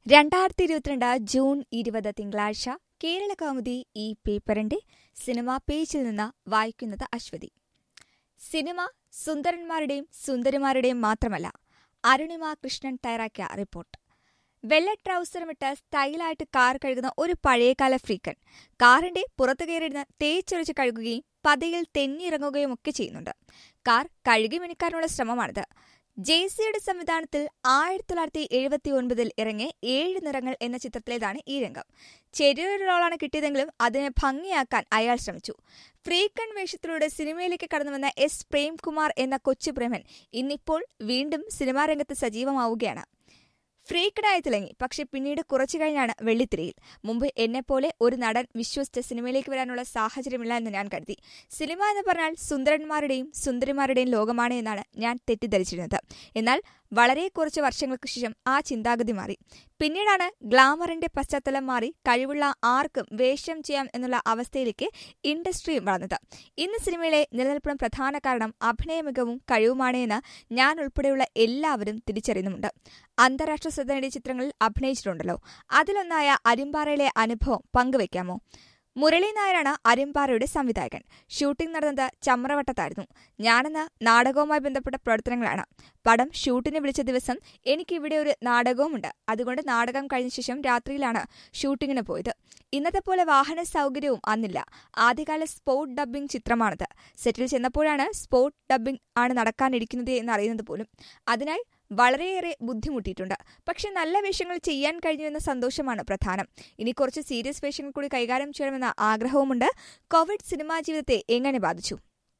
രണ്ടായിരത്തി ഇരുപത്തിരണ്ട് ജൂൺ ഇരുപത് തിങ്കളാഴ്ച കേരള കൗമുദി ഈ പേപ്പറിന്റെ സിനിമാ പേജിൽ നിന്ന് വായിക്കുന്നത് അശ്വതി സിനിമ സുന്ദരന്മാരുടെയും സുന്ദരിമാരുടെയും മാത്രമല്ല അരുണിമ കൃഷ്ണൻ തയ്യാറാക്കിയ റിപ്പോർട്ട് വെള്ള ട്രൗസറുമിട്ട് സ്റ്റൈലായിട്ട് കാർ കഴുകുന്ന ഒരു പഴയകാല ഫ്രീക്കൻ കാറിന്റെ പുറത്തു കയറിയിരുന്ന് തേച്ചൊഴിച്ച് കഴുകുകയും പതയിൽ തെന്നിയിറങ്ങുകയും ഒക്കെ ചെയ്യുന്നുണ്ട് കാർ കഴുകി മിനുക്കാനുള്ള ശ്രമമാണിത് ജെ സിയുടെ സംവിധാനത്തിൽ ആയിരത്തി തൊള്ളായിരത്തി എഴുപത്തി ഒൻപതിൽ ഇറങ്ങിയ ഏഴ് നിറങ്ങൾ എന്ന ചിത്രത്തിലേതാണ് ഈ രംഗം ചെറിയൊരു റോളാണ് കിട്ടിയതെങ്കിലും അതിനെ ഭംഗിയാക്കാൻ അയാൾ ശ്രമിച്ചു ഫ്രീക്കൺ വേഷത്തിലൂടെ സിനിമയിലേക്ക് കടന്നുവന്ന എസ് പ്രേംകുമാർ എന്ന കൊച്ചു പ്രേമൻ ഇന്നിപ്പോൾ വീണ്ടും സിനിമാ രംഗത്ത് സജീവമാവുകയാണ് ഫ്രീക്കഡായി തിളങ്ങി പക്ഷെ പിന്നീട് കുറച്ചു കഴിഞ്ഞാണ് വെള്ളിത്തിരയിൽ മുമ്പ് എന്നെപ്പോലെ ഒരു നടൻ വിശ്വസിച്ച് സിനിമയിലേക്ക് വരാനുള്ള സാഹചര്യമില്ല എന്ന് ഞാൻ കരുതി സിനിമ എന്ന് പറഞ്ഞാൽ സുന്ദരന്മാരുടെയും സുന്ദരിമാരുടെയും ലോകമാണ് എന്നാണ് ഞാൻ തെറ്റിദ്ധരിച്ചിരുന്നത് എന്നാൽ വളരെ കുറച്ച് വർഷങ്ങൾക്ക് ശേഷം ആ ചിന്താഗതി മാറി പിന്നീടാണ് ഗ്ലാമറിന്റെ പശ്ചാത്തലം മാറി കഴിവുള്ള ആർക്കും വേഷം ചെയ്യാം എന്നുള്ള അവസ്ഥയിലേക്ക് ഇൻഡസ്ട്രിയും വളർന്നത് ഇന്ന് സിനിമയിലെ നിലനിൽപ്പിന് പ്രധാന കാരണം അഭിനയ മികവും കഴിവുമാണ് എന്ന് ഞാൻ ഉൾപ്പെടെയുള്ള എല്ലാവരും തിരിച്ചറിയുന്നുമുണ്ട് അന്താരാഷ്ട്ര ശ്രദ്ധ നേടിയ ചിത്രങ്ങളിൽ അഭിനയിച്ചിട്ടുണ്ടല്ലോ അതിലൊന്നായ അരിമ്പാറയിലെ അനുഭവം പങ്കുവെക്കാമോ മുരളി നായരാണ് അരിമ്പാറയുടെ സംവിധായകൻ ഷൂട്ടിംഗ് നടന്നത് ചമ്രവട്ടത്തായിരുന്നു ഞാനെന്ന നാടകവുമായി ബന്ധപ്പെട്ട പ്രവർത്തനങ്ങളാണ് പടം ഷൂട്ടിന് വിളിച്ച ദിവസം എനിക്ക് ഇവിടെ ഒരു നാടകവുമുണ്ട് അതുകൊണ്ട് നാടകം കഴിഞ്ഞ ശേഷം രാത്രിയിലാണ് ഷൂട്ടിങ്ങിന് പോയത് ഇന്നത്തെ പോലെ വാഹന സൗകര്യവും അന്നില്ല ആദ്യകാല സ്പോട്ട് ഡബ്ബിംഗ് ചിത്രമാണിത് സെറ്റിൽ ചെന്നപ്പോഴാണ് സ്പോട്ട് ഡബ്ബിംഗ് ആണ് നടക്കാനിരിക്കുന്നത് എന്നറിയുന്നത് പോലും അതിനായി വളരെയേറെ ബുദ്ധിമുട്ടിയിട്ടുണ്ട് പക്ഷെ നല്ല വേഷങ്ങൾ ചെയ്യാൻ കഴിഞ്ഞു എന്ന സന്തോഷമാണ് പ്രധാനം ഇനി കുറച്ച് സീരിയസ് വേഷങ്ങൾ കൂടി കൈകാര്യം ചെയ്യണമെന്ന ആഗ്രഹവുമുണ്ട് കോവിഡ് സിനിമാ ജീവിതത്തെ എങ്ങനെ ബാധിച്ചു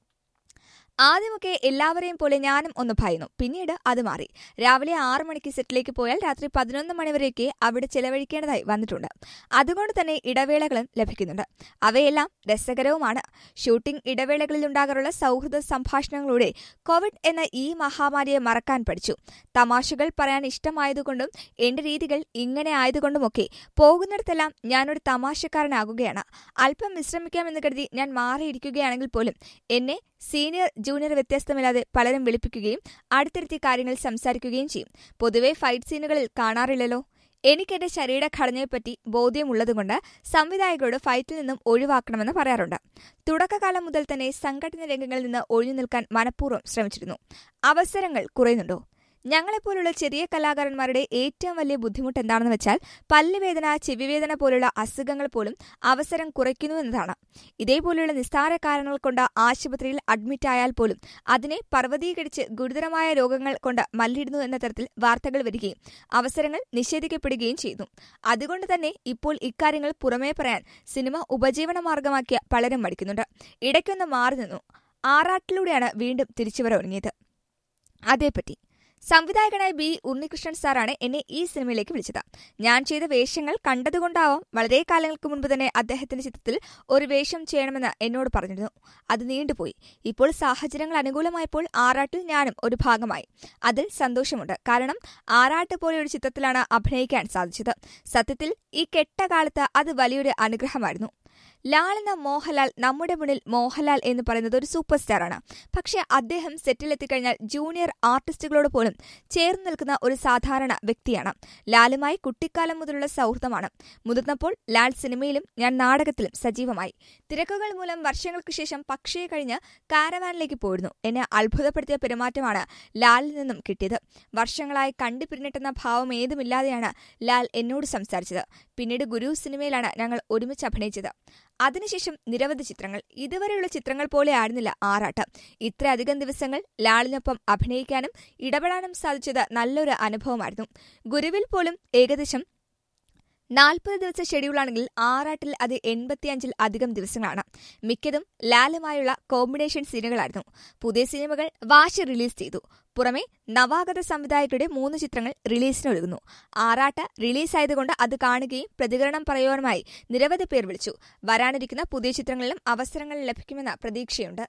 ആദ്യമൊക്കെ എല്ലാവരെയും പോലെ ഞാനും ഒന്ന് ഭയന്നു പിന്നീട് അത് മാറി രാവിലെ ആറു മണിക്ക് സെറ്റിലേക്ക് പോയാൽ രാത്രി പതിനൊന്ന് മണിവരെയൊക്കെ അവിടെ ചെലവഴിക്കേണ്ടതായി വന്നിട്ടുണ്ട് അതുകൊണ്ട് തന്നെ ഇടവേളകളും ലഭിക്കുന്നുണ്ട് അവയെല്ലാം രസകരവുമാണ് ഷൂട്ടിംഗ് ഇടവേളകളിൽ ഉണ്ടാകാറുള്ള സൗഹൃദ സംഭാഷണങ്ങളുടെ കോവിഡ് എന്ന ഈ മഹാമാരിയെ മറക്കാൻ പഠിച്ചു തമാശകൾ പറയാൻ ഇഷ്ടമായതുകൊണ്ടും എന്റെ രീതികൾ ഇങ്ങനെ ആയതുകൊണ്ടുമൊക്കെ പോകുന്നിടത്തെല്ലാം ഞാനൊരു തമാശക്കാരനാകുകയാണ് അല്പം വിശ്രമിക്കാമെന്ന് കരുതി ഞാൻ മാറിയിരിക്കുകയാണെങ്കിൽ പോലും എന്നെ സീനിയർ ജൂനിയർ വ്യത്യാസമില്ലാതെ പലരും വിളിപ്പിക്കുകയും അടുത്തിരുത്തി കാര്യങ്ങൾ സംസാരിക്കുകയും ചെയ്യും പൊതുവെ ഫൈറ്റ് സീനുകളിൽ കാണാറില്ലല്ലോ എനിക്കെന്റെ ശരീരഘടനയെപ്പറ്റി ബോധ്യമുള്ളതുകൊണ്ട് സംവിധായകരോട് ഫൈറ്റിൽ നിന്നും ഒഴിവാക്കണമെന്ന് പറയാറുണ്ട് തുടക്കകാലം മുതൽ തന്നെ സംഘടന രംഗങ്ങളിൽ നിന്ന് ഒഴിഞ്ഞു നിൽക്കാൻ മനഃപൂർവ്വം ശ്രമിച്ചിരുന്നു അവസരങ്ങൾ കുറയുന്നുണ്ടോ ഞങ്ങളെപ്പോലുള്ള ചെറിയ കലാകാരന്മാരുടെ ഏറ്റവും വലിയ ബുദ്ധിമുട്ട് എന്താണെന്ന് വെച്ചാൽ പല്ലുവേദന ചെവിവേദന പോലുള്ള അസുഖങ്ങൾ പോലും അവസരം കുറയ്ക്കുന്നു എന്നതാണ് ഇതേപോലെയുള്ള നിസ്സാര കാരണങ്ങൾ കൊണ്ട് ആശുപത്രിയിൽ അഡ്മിറ്റ് ആയാൽ പോലും അതിനെ പർവ്വതീകരിച്ച് ഗുരുതരമായ രോഗങ്ങൾ കൊണ്ട് മല്ലിടുന്നു എന്ന തരത്തിൽ വാർത്തകൾ വരികയും അവസരങ്ങൾ നിഷേധിക്കപ്പെടുകയും ചെയ്യുന്നു അതുകൊണ്ട് തന്നെ ഇപ്പോൾ ഇക്കാര്യങ്ങൾ പുറമേ പറയാൻ സിനിമ ഉപജീവന മാർഗമാക്കിയ പലരും മടിക്കുന്നുണ്ട് ഇടയ്ക്കൊന്ന് മാറി നിന്നു ആറാട്ടിലൂടെയാണ് വീണ്ടും തിരിച്ചുവരവൊരുങ്ങിയത് അതേപ്പറ്റി സംവിധായകനായ ബി ഉണ്ണികൃഷ്ണൻ സാറാണ് എന്നെ ഈ സിനിമയിലേക്ക് വിളിച്ചത് ഞാൻ ചെയ്ത വേഷങ്ങൾ കണ്ടതുകൊണ്ടാവാം വളരെ കാലങ്ങൾക്ക് മുൻപ് തന്നെ അദ്ദേഹത്തിന്റെ ചിത്രത്തിൽ ഒരു വേഷം ചെയ്യണമെന്ന് എന്നോട് പറഞ്ഞിരുന്നു അത് നീണ്ടുപോയി ഇപ്പോൾ സാഹചര്യങ്ങൾ അനുകൂലമായപ്പോൾ ആറാട്ടിൽ ഞാനും ഒരു ഭാഗമായി അതിൽ സന്തോഷമുണ്ട് കാരണം ആറാട്ട് പോലെ ഒരു ചിത്രത്തിലാണ് അഭിനയിക്കാൻ സാധിച്ചത് സത്യത്തിൽ ഈ കെട്ട കാലത്ത് അത് വലിയൊരു അനുഗ്രഹമായിരുന്നു ലാൽ എന്ന മോഹൻലാൽ നമ്മുടെ മുന്നിൽ മോഹൻലാൽ എന്ന് പറയുന്നത് ഒരു സൂപ്പർ സ്റ്റാറാണ് പക്ഷേ അദ്ദേഹം സെറ്റിലെത്തിക്കഴിഞ്ഞാൽ ജൂനിയർ ആർട്ടിസ്റ്റുകളോട് പോലും ചേർന്ന് നിൽക്കുന്ന ഒരു സാധാരണ വ്യക്തിയാണ് ലാലുമായി കുട്ടിക്കാലം മുതലുള്ള സൗഹൃദമാണ് മുതിർന്നപ്പോൾ ലാൽ സിനിമയിലും ഞാൻ നാടകത്തിലും സജീവമായി തിരക്കുകൾ മൂലം വർഷങ്ങൾക്ക് ശേഷം പക്ഷേ കഴിഞ്ഞ് കാരവാനിലേക്ക് പോയിരുന്നു എന്നെ അത്ഭുതപ്പെടുത്തിയ പെരുമാറ്റമാണ് ലാലിൽ നിന്നും കിട്ടിയത് വർഷങ്ങളായി കണ്ടുപിരിഞ്ഞിട്ടെന്ന ഭാവം ഏതുമില്ലാതെയാണ് ലാൽ എന്നോട് സംസാരിച്ചത് പിന്നീട് ഗുരു സിനിമയിലാണ് ഞങ്ങൾ ഒരുമിച്ച് അഭിനയിച്ചത് അതിനുശേഷം നിരവധി ചിത്രങ്ങൾ ഇതുവരെയുള്ള ചിത്രങ്ങൾ പോലെ ആയിരുന്നില്ല ആറാട്ട് ഇത്രയധികം ദിവസങ്ങൾ ലാളിനൊപ്പം അഭിനയിക്കാനും ഇടപെടാനും സാധിച്ചത് നല്ലൊരു അനുഭവമായിരുന്നു ഗുരുവിൽ പോലും ഏകദേശം നാൽപ്പത് ദിവസ ഷെഡ്യൂളാണെങ്കിൽ ആറാട്ടിൽ അത് എൺപത്തിയഞ്ചിൽ അധികം ദിവസങ്ങളാണ് മിക്കതും ലാലുമായുള്ള കോമ്പിനേഷൻ സീനുകളായിരുന്നു പുതിയ സിനിമകൾ വാശി റിലീസ് ചെയ്തു പുറമെ നവാഗത സംവിധായകരുടെ മൂന്ന് ചിത്രങ്ങൾ റിലീസിനൊരുങ്ങുന്നു ആറാട്ട് റിലീസായതുകൊണ്ട് അത് കാണുകയും പ്രതികരണം പറയുവാനുമായി നിരവധി പേർ വിളിച്ചു വരാനിരിക്കുന്ന പുതിയ ചിത്രങ്ങളിലും അവസരങ്ങൾ ലഭിക്കുമെന്ന പ്രതീക്ഷയുണ്ട്